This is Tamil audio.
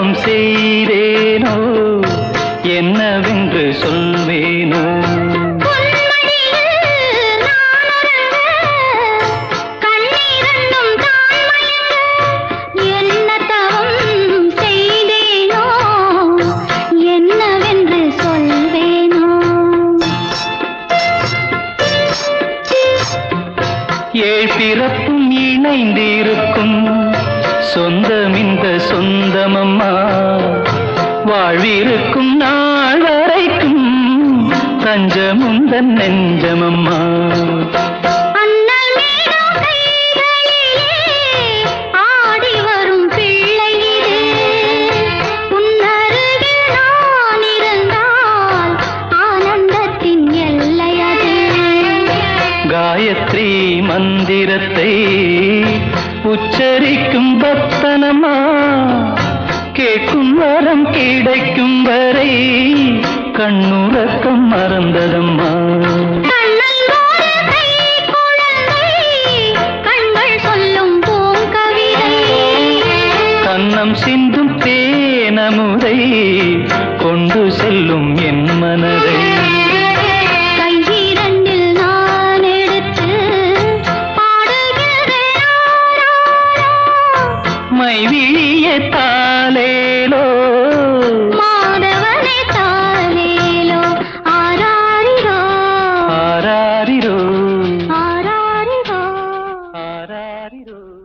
தவம் செய்தேனோ என்னவென்று சொல்வேனோ பொன்மடியில் நான் உறங்க, கண்ணீரண்டும் தான் மயங்க, என்ன தவம் செய்தேனோ, என்னவென்று சொல்வேனோ ஏழ் பிறப்பும் இணைந்திருக்கும் சொந்தம் இந்த சொந்தமம்மா வாழ்விருக்கும் நாள் வரைக்கும் தஞ்சமுந்தன் நெஞ்சமம்மா அண்ணல் மீதும் கைகளிலே ஆடி வரும் பிள்ளை இது. உன்னருகில் நான் இருந்தால் ஆனந்தத்தின் எல்லை அது. காயத்ரி மந்திரத்தை உச்சரிக்கும் பக்தனம்மா கேட்கும் வரம் கிடைக்கும் வரை கண்ணுறக்கம் மறந்ததம்மா கண்ணல் ஒரு கை குழந்தை, கண்கள் சொல்லும் பூங்கவிதை. கன்னம் சிந்தும் தேனமுதை கொண்டு செல்லும் என் மனதை கையிரண்டில் நான் எடுத்து பாடுகிறேன் ஆராரோ. மைவிழிய தாலேலோ மாதவனே தாலேலோ ஆராரிரோ ஆராரிரோ ஆராரிரோ ஆராரிரோ